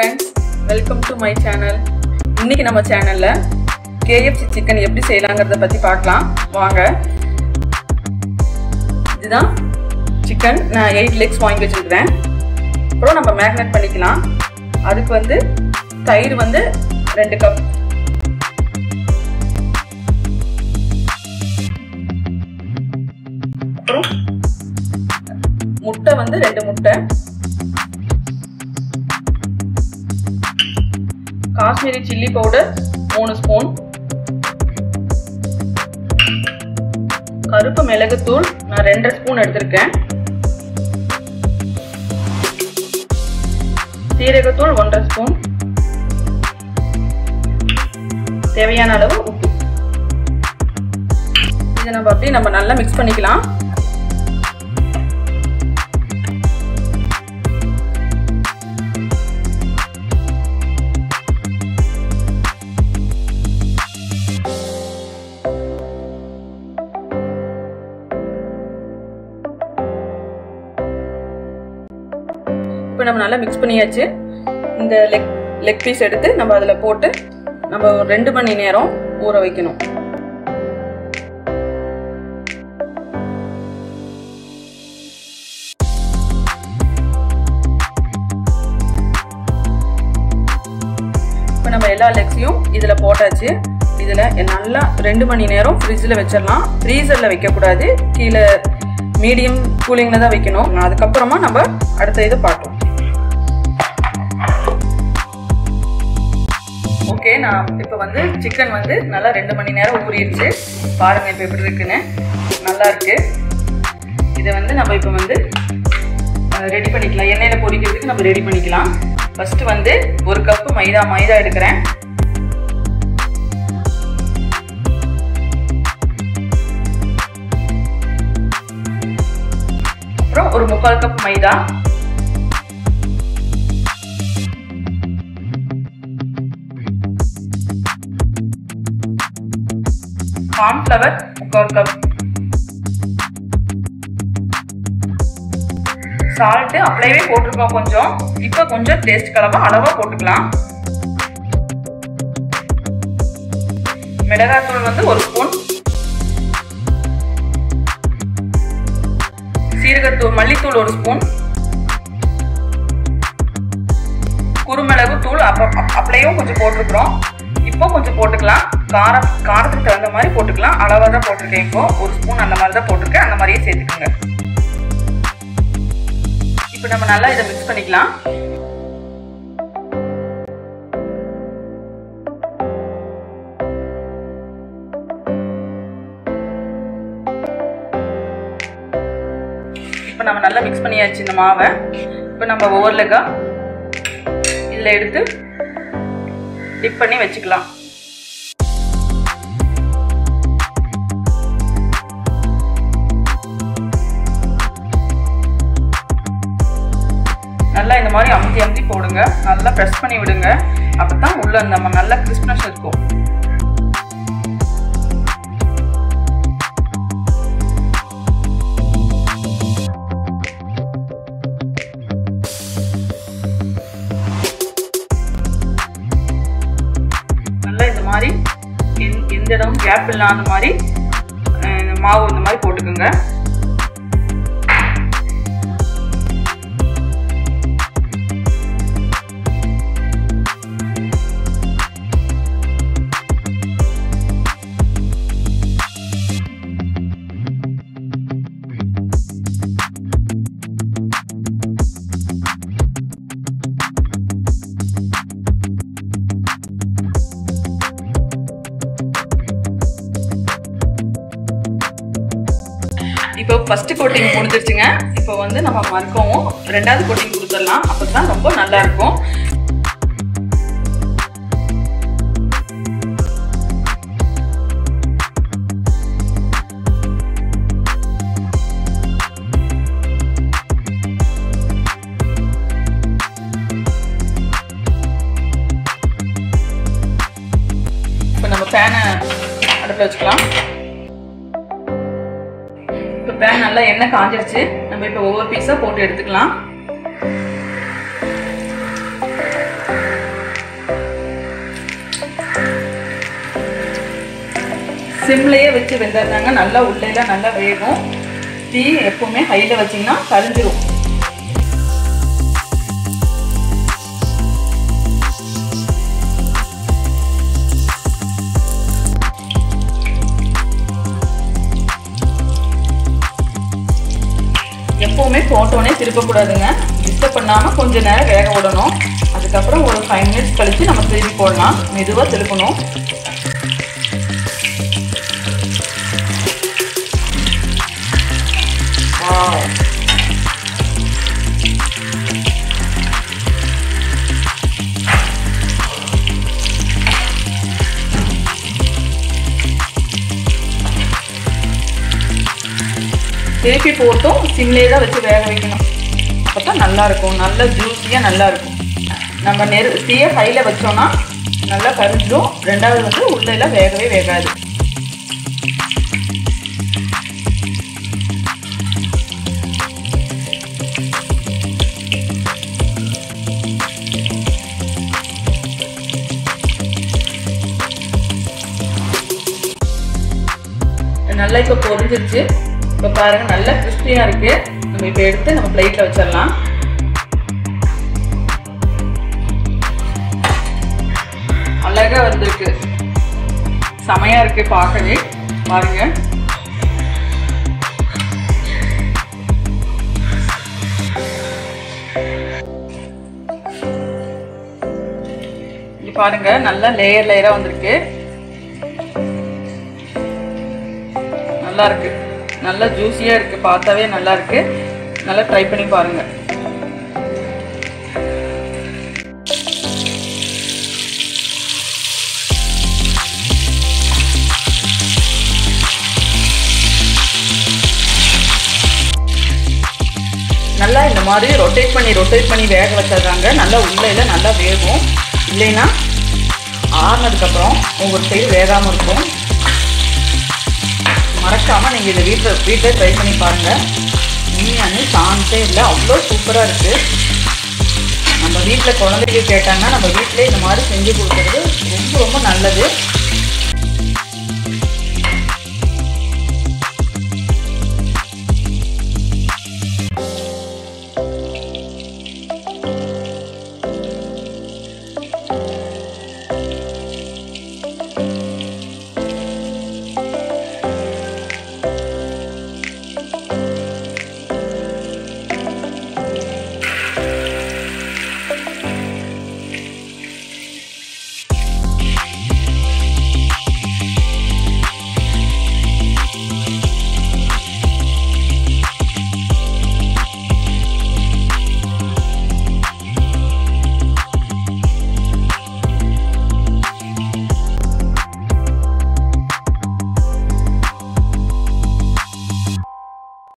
Friends welcome to my channel இன்னைக்கு நம்ம சேனல்ல கேஎஃப்சி சிக்கன் எப்படி செய்யலாங்கிறத பத்தி பார்க்கலாம் வாங்க இதுதான் சிக்கன் நான் எயிட் லெக்ஸ் வாங்கி வச்சிருக்கிறேன் அப்புறம் நம்ம மேக்னேட் பண்ணிக்கலாம் அதுக்கு வந்து தயிர் வந்து ரெண்டு கப் அப்புறம் முட்டை வந்து ரெண்டு முட்டை காஷ்மீரி சில்லி பவுடர் மூணு ஸ்பூன் கருப்பு மிளகுத்தூள் நான் ரெண்டரை ஸ்பூன் எடுத்திருக்கேன் சீரகத்தூள் ஒன்றரை ஸ்பூன் தேவையான அளவு உப்பு இதை நம்ம அப்படியே நம்ம நல்லா மிக்ஸ் பண்ணிக்கலாம் இப்போ நம்ம நல்லா மிக்ஸ் பண்ணியாச்சு இந்த லெக் லெக் பீஸ் எடுத்து நம்ம அதில் போட்டு நம்ம ஒரு ரெண்டு மணி நேரம் ஊற வைக்கணும் இப்போ நம்ம எல்லா லெக்ஸையும் இதில் போட்டாச்சு இதில் நல்லா ரெண்டு மணி நேரம் ஃப்ரிட்ஜில் வச்சிடலாம் ஃப்ரீசரில் வைக்கக்கூடாது கீழே மீடியம் கூலிங்கில் தான் வைக்கணும் அதுக்கப்புறமா நம்ம அடுத்த இது பார்க்கலாம் ஓகே நான் இப்போ வந்து சிக்கன் வந்து நல்லா ரெண்டு மணி நேரம் ஊறிடுச்சு பாருங்க இப்போ எப்படி இருக்குன்னு நல்லா இருக்கு இதை வந்து நம்ம இப்போ வந்து ரெடி பண்ணிக்கலாம் எண்ணெயில் பொரிக்கிறதுக்கு நம்ம ரெடி பண்ணிக்கலாம் ஃபர்ஸ்ட் வந்து ஒரு கப்பு மைதா மைதா எடுக்கிறேன் அப்புறம் ஒரு முக்கால் கப் மைதா கார்ன்ஃப்ளவர் முக்கால் கப் சால்ட்டு அப்படியே போட்டிருக்கோம் கொஞ்சம் இப்போ கொஞ்சம் டேஸ்ட் கலவா அளவா போட்டுக்கலாம் மிளகாத்தூள் வந்து ஒரு ஸ்பூன் சீரகத்தூள் மல்லித்தூள் ஒரு ஸ்பூன் குருமிளகு தூள் அப்ப அப்படியும் கொஞ்சம் போட்டிருக்கிறோம் இப்போ கொஞ்சம் போட்டுக்கலாம் காரம் காரத்துக்கு தகுந்த மாதிரி போட்டுக்கலாம் அளவாக தான் போட்டிருக்கேன் இப்போ ஒரு ஸ்பூன் அந்த மாதிரி தான் போட்டிருக்கேன் அந்த மாதிரியே சேர்த்துக்கோங்க இப்போ நம்ம நல்லா இதை மிக்ஸ் பண்ணிக்கலாம் இப்போ நம்ம நல்லா மிக்ஸ் பண்ணியாச்சு இந்த மாவை இப்போ நம்ம ஒவ்வொரு லெக்கா இதில் எடுத்து டிப் பண்ணி வச்சுக்கலாம் நல்லா இந்த மாதிரி அமுத்தி அமுத்தி போடுங்க நல்லா ப்ரெஸ் பண்ணி விடுங்க அப்போ தான் உள்ள நம்ம நல்ல கிறிஸ்ப்னஸ் இருக்கும் நல்லா இந்த மாதிரி எந்த இடமும் கேப் இல்லாத மாதிரி மாவு இந்த மாதிரி போட்டுக்கோங்க இப்போ ஃபர்ஸ்ட் கோட்டிங் முடிஞ்சிருச்சுங்க இப்போ வந்து நம்ம மறுக்கவும் ரெண்டாவது கோட்டிங் கொடுத்துடலாம் அப்போ தான் ரொம்ப நல்லா இருக்கும் இப்போ நம்ம பேனை அடுப்பில் வச்சுக்கலாம் இப்போ பேன் நல்லா எண்ணெய் காஞ்சிருச்சு நம்ம இப்போ ஒவ்வொரு பீஸாக போட்டு எடுத்துக்கலாம் சிம்லேயே வச்சு வெந்தாதாங்க நல்லா உள்ளேலாம் நல்லா வேகும் தீ எப்பவுமே ஹையில் வச்சிங்கன்னா கரிஞ்சிரும் எப்பவுமே போட்டோன்னே திருப்பக்கூடாதுங்க டிஸ்டர்ப் பண்ணாமல் கொஞ்ச நேரம் வேக விடணும் அதுக்கப்புறம் ஒரு ஃபைவ் மினிட்ஸ் கழித்து நம்ம திருப்பி போடலாம் மெதுவாக திருப்பணும் Wow. திருப்பி போட்டும் சிம்லேயே தான் வச்சு வேக வைக்கணும் அப்போ தான் நல்லாயிருக்கும் நல்லா ஜூஸியாக நல்லா இருக்கும் நம்ம நெரு தீய ஹையில் வச்சோம்னா நல்லா கரிஞ்சிடும் ரெண்டாவது வந்து உள்ளெல்லாம் வேகவே வேகாது நல்லா இப்போ பொரிஞ்சிருச்சு இப்போ பாருங்க நல்லா கிறிஸ்பியாக இருக்கு நம்ம இப்போ எடுத்து நம்ம பிளேட்டில் வச்சிடலாம் அழகா வந்திருக்கு செமையா இருக்கு பார்க்கவே பாருங்க இங்க பாருங்க நல்லா லேயர் லேயரா வந்திருக்கு நல்லா இருக்கு நல்லா ஜூஸியா இருக்கு பார்த்தாவே நல்லா இருக்கு நல்லா ட்ரை பண்ணி பாருங்க நல்லா இந்த மாதிரி ரொட்டேட் பண்ணி ரொட்டேட் பண்ணி வேக வச்சிடுறாங்க நல்லா உள்ளையில நல்லா வேகும் இல்லைன்னா ஆறுனதுக்கப்புறம் ஒவ்வொரு சைடு வேகாமல் இருக்கும் மறக்காமல் நீங்கள் இதை வீட்டில் வீட்டில் ட்ரை பண்ணி பாருங்கள் உண்மையானு சான்ஸே இல்லை அவ்வளோ சூப்பராக இருக்குது நம்ம வீட்டில் குழந்தைங்க கேட்டாங்கன்னா நம்ம வீட்டிலே இந்த மாதிரி செஞ்சு கொடுக்குறது ரொம்ப ரொம்ப நல்லது